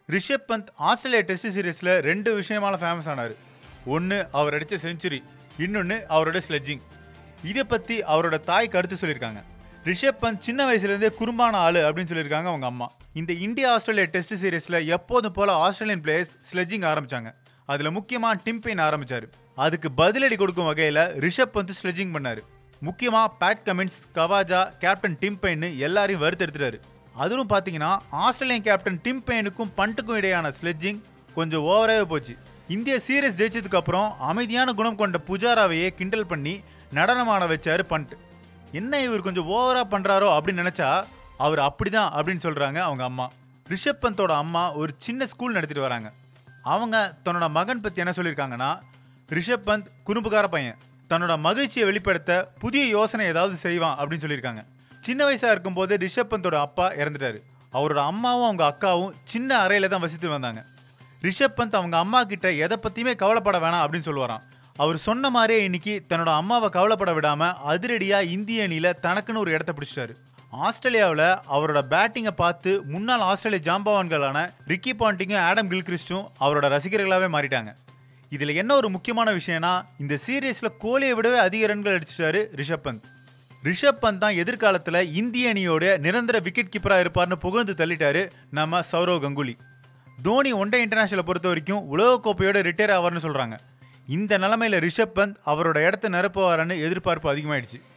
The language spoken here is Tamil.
ரிஷப் பந்த் ஆஸ்திரேலியா டெஸ்ட் சீரீஸில் ரெண்டு விஷயமால ஃபேமஸ் ஆனார் ஒன்று அவர் அடித்த செஞ்சுரி இன்னொன்று அவரோட ஸ்லெட்ஜிங் இதை பற்றி அவரோட தாய் கருத்து சொல்லியிருக்காங்க ரிஷப் பந்த் சின்ன வயசுலேருந்தே குறும்பான ஆளு அப்படின்னு சொல்லியிருக்காங்க அவங்க அம்மா இந்த இந்தியா ஆஸ்திரேலியா டெஸ்ட் சீரீஸில் எப்போதும் போல ஆஸ்திரேலியன் பிளேயர்ஸ் ஸ்லெட்ஜிங் ஆரம்பிச்சாங்க அதில் முக்கியமாக டிம் பெயின் ஆரம்பிச்சார் அதுக்கு பதிலடி கொடுக்கும் வகையில் ரிஷப் பந்த் ஸ்லெட்ஜிங் பண்ணார் முக்கியமாக Pat Cummins Khawaja captain Tim Paine எல்லாரையும் வறுத்தெடுத்துட்டாரு அதுவும் பார்த்தீங்கன்னா ஆஸ்திரேலியன் கேப்டன் டிம் பெயினுக்கும் பண்ட்டுக்கும் இடையான ஸ்லெட்ஜிங் கொஞ்சம் ஓவராகவே போச்சு இந்திய சீரியஸ் ஜெயிச்சதுக்கு அப்புறம் அமைதியான குணம் கொண்ட புஜாராவையே கிண்டல் பண்ணி நடனமான வச்சாரு பண்ட் என்ன இவர் கொஞ்சம் ஓவரா பண்றாரோ அப்படின்னு நினைச்சா அவர் அப்படிதான் அப்படின்னு சொல்றாங்க அவங்க அம்மா ரிஷப் பந்தோட அம்மா ஒரு சின்ன ஸ்கூல் நடத்திட்டு வராங்க அவங்க தன்னோட மகன் பத்தி என்ன சொல்லியிருக்காங்கன்னா ரிஷப் பந்த் குறும்புக்கார பையன் தன்னோட மகிழ்ச்சியை வெளிப்படுத்த புதிய யோசனை ஏதாவது செய்வான் அப்படின்னு சொல்லியிருக்காங்க சின்ன வயசா இருக்கும்போது ரிஷப் பந்தோட அப்பா இறந்துட்டாரு அவரோட அம்மாவும் அவங்க அக்காவும் சின்ன அறையில தான் வசித்து வந்தாங்க ரிஷப் பந்த் அவங்க அம்மா கிட்ட எதை பத்தியுமே கவலைப்பட வேணாம் அப்படின்னு சொல்லுவாராம் அவர் சொன்ன மாதிரியே இன்னைக்கு தன்னோட அம்மாவை கவலைப்பட விடாம அதிரடியா இந்திய அணியில தனக்குன்னு ஒரு இடத்த பிடிச்சிட்டாரு ஆஸ்திரேலியாவில் அவரோட பேட்டிங்கை பார்த்து முன்னாள் ஆஸ்திரேலிய ஜாம்பவான்களான ரிக்கி பாண்டிங்கும் ஆடம் கில்கிறிஸ்டும் அவரோட ரசிகர்களாகவே மாறிட்டாங்க இதில் என்ன ஒரு முக்கியமான விஷயம்னா இந்த சீரீஸில் கோலியை விடவே அதிக ரன்கள் அடிச்சிட்டாரு ரிஷப் பந்த் ரிஷப் பந்த் தான் எதிர்காலத்தில் இந்திய அணியோட நிரந்தர விக்கெட் கீப்பராக இருப்பார்னு புகழ்ந்து தள்ளிட்டாரு நம்ம சௌரவ் கங்குலி தோனி ஒன்டே இன்டர்நேஷனலை பொறுத்த வரைக்கும் உலகக்கோப்பையோட ரிட்டையர் ஆவார்னு சொல்கிறாங்க இந்த நிலமையில ரிஷப் பந்த் அவரோட இடத்த நிரப்புவாருன்னு எதிர்பார்ப்பு அதிகமாயிடுச்சு